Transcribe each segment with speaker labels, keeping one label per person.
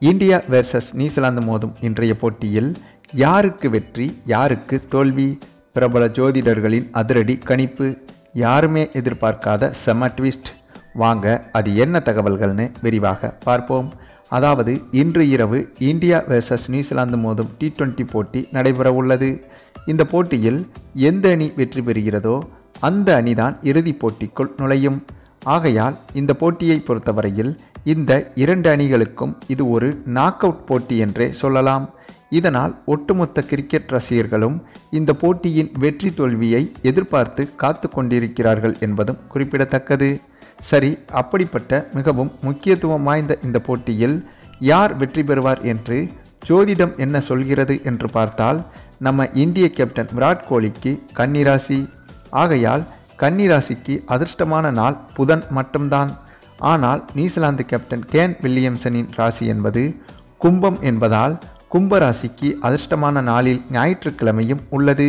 Speaker 1: India versus New Zealand மோதும் இன்றைய போட்டியில் யாருக்கு வெற்றி யாருக்கு தோல்வி பிரபல ஜோதிடர்களின் அதிரடி கணிப்பு யாருமே எதிர்பார்க்காத செம ட்விஸ்ட் வாங்க அது என்ன தகவல்கள்னு விரிவாக பார்ப்போம் அதாவது இன்று இரவு இந்தியா வெர்சஸ் நியூசிலாந்து மோதும் டி டுவெண்ட்டி போட்டி நடைபெற உள்ளது இந்த போட்டியில் எந்த அணி வெற்றி பெறுகிறதோ அந்த அணிதான் இறுதிப் போட்டிக்குள் நுழையும் ஆகையால் இந்த போட்டியை பொறுத்தவரையில் இந்த இரண்டு அணிகளுக்கும் இது ஒரு நாக் அவுட் போட்டி என்றே சொல்லலாம் இதனால் ஒட்டுமொத்த கிரிக்கெட் ரசிகர்களும் இந்த போட்டியின் வெற்றி தோல்வியை எதிர்பார்த்து காத்து கொண்டிருக்கிறார்கள் என்பதும் குறிப்பிடத்தக்கது சரி அப்படிப்பட்ட மிகவும் முக்கியத்துவம் வாய்ந்த இந்த போட்டியில் யார் வெற்றி பெறுவார் என்று ஜோதிடம் என்ன சொல்கிறது என்று பார்த்தால் நம்ம இந்திய கேப்டன் விராட் கோலிக்கு கன்னிராசி ஆகையால் கன்னிராசிக்கு அதிர்ஷ்டமான நாள் புதன் மட்டும்தான் ஆனால் நியூசிலாந்து கேப்டன் கேன் வில்லியம்சனின் ராசி என்பது கும்பம் என்பதால் கும்ப ராசிக்கு அதிர்ஷ்டமான நாளில் ஞாயிற்றுக்கிழமையும் உள்ளது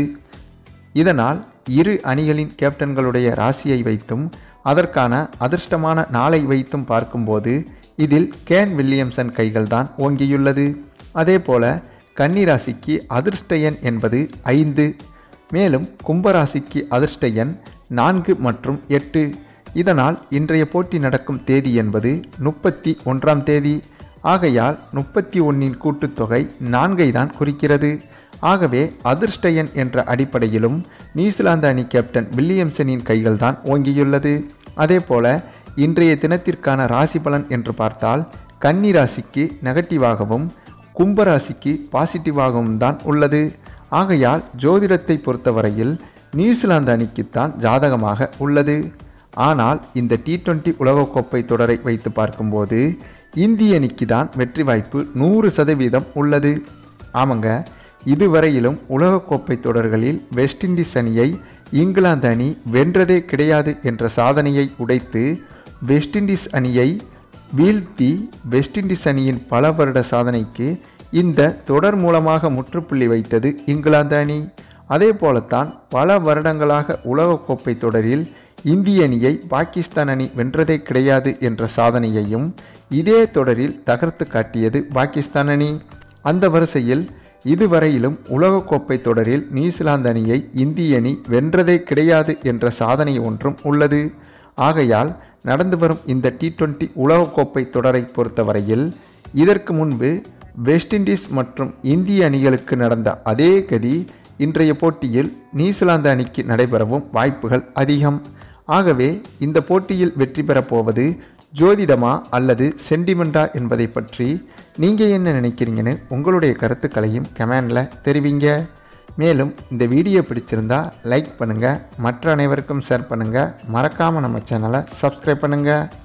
Speaker 1: இதனால் இரு அணிகளின் கேப்டன்களுடைய ராசியை வைத்தும் அதற்கான அதிர்ஷ்டமான நாளை வைத்தும் பார்க்கும்போது இதில் கேன் வில்லியம்சன் கைகள்தான் ஓங்கியுள்ளது அதேபோல கன்னிராசிக்கு அதிர்ஷ்ட எண் என்பது ஐந்து மேலும் கும்பராசிக்கு அதிர்ஷ்ட எண் நான்கு மற்றும் எட்டு இதனால் இன்றைய போட்டி நடக்கும் தேதி என்பது முப்பத்தி ஒன்றாம் தேதி ஆகையால் முப்பத்தி ஒன்றின் கூட்டுத்தொகை நான்கை தான் குறிக்கிறது ஆகவே அதிர்ஷ்ட எண் என்ற அடிப்படையிலும் நியூசிலாந்து அணி கேப்டன் வில்லியம்சனின் கைகள்தான் ஓங்கியுள்ளது அதேபோல இன்றைய தினத்திற்கான ராசி பலன் என்று பார்த்தால் கன்னி ராசிக்கு நெகட்டிவாகவும் கும்பராசிக்கு பாசிட்டிவாகவும் தான் உள்ளது ஆகையால் ஜோதிடத்தை பொறுத்தவரையில் நியூசிலாந்து அணிக்குத்தான் ஜாதகமாக உள்ளது ஆனால் இந்த டி டுவெண்ட்டி உலகக்கோப்பை தொடரை வைத்து பார்க்கும்போது இந்திய அணிக்கு தான் வெற்றி வாய்ப்பு நூறு சதவீதம் உள்ளது ஆமாங்க இதுவரையிலும் உலகக்கோப்பை தொடர்களில் வெஸ்ட் இண்டீஸ் அணியை இங்கிலாந்து அணி வென்றதே கிடையாது என்ற சாதனையை உடைத்து வெஸ்ட் இண்டீஸ் அணியை வீழ்த்தி வெஸ்ட் இண்டீஸ் அணியின் பல வருட சாதனைக்கு இந்த தொடர் மூலமாக முற்றுப்புள்ளி வைத்தது இங்கிலாந்து அணி அதே போலத்தான் பல வருடங்களாக உலகக்கோப்பை தொடரில் இந்திய அணியை பாகிஸ்தான் அணி வென்றதே கிடையாது என்ற சாதனையையும் இதே தொடரில் தகர்த்து காட்டியது பாகிஸ்தான் அணி அந்த வரிசையில் இதுவரையிலும் உலகக்கோப்பை தொடரில் நியூசிலாந்து அணியை இந்திய அணி வென்றதே கிடையாது என்ற சாதனை ஒன்றும் உள்ளது ஆகையால் நடந்து வரும் இந்த டி டுவெண்ட்டி உலகக்கோப்பை தொடரை பொறுத்தவரையில் இதற்கு முன்பு வெஸ்ட் இண்டீஸ் மற்றும் இந்திய அணிகளுக்கு நடந்த அதே கதி இன்றைய போட்டியில் நியூசிலாந்து அணிக்கு நடைபெறவும் வாய்ப்புகள் அதிகம் ஆகவே இந்த போட்டியில் வெற்றி பெறப் போவது ஜோதிடமா அல்லது சென்டிமெண்டா என்பதை பற்றி நீங்கள் என்ன நினைக்கிறீங்கன்னு உங்களுடைய கருத்துக்களையும் கமெண்டில் தெரிவிங்க மேலும் இந்த வீடியோ பிடிச்சிருந்தா லைக் பண்ணுங்கள் மற்ற அனைவருக்கும் ஷேர் பண்ணுங்கள் மறக்காமல் நம்ம சேனலை சப்ஸ்கிரைப் பண்ணுங்கள்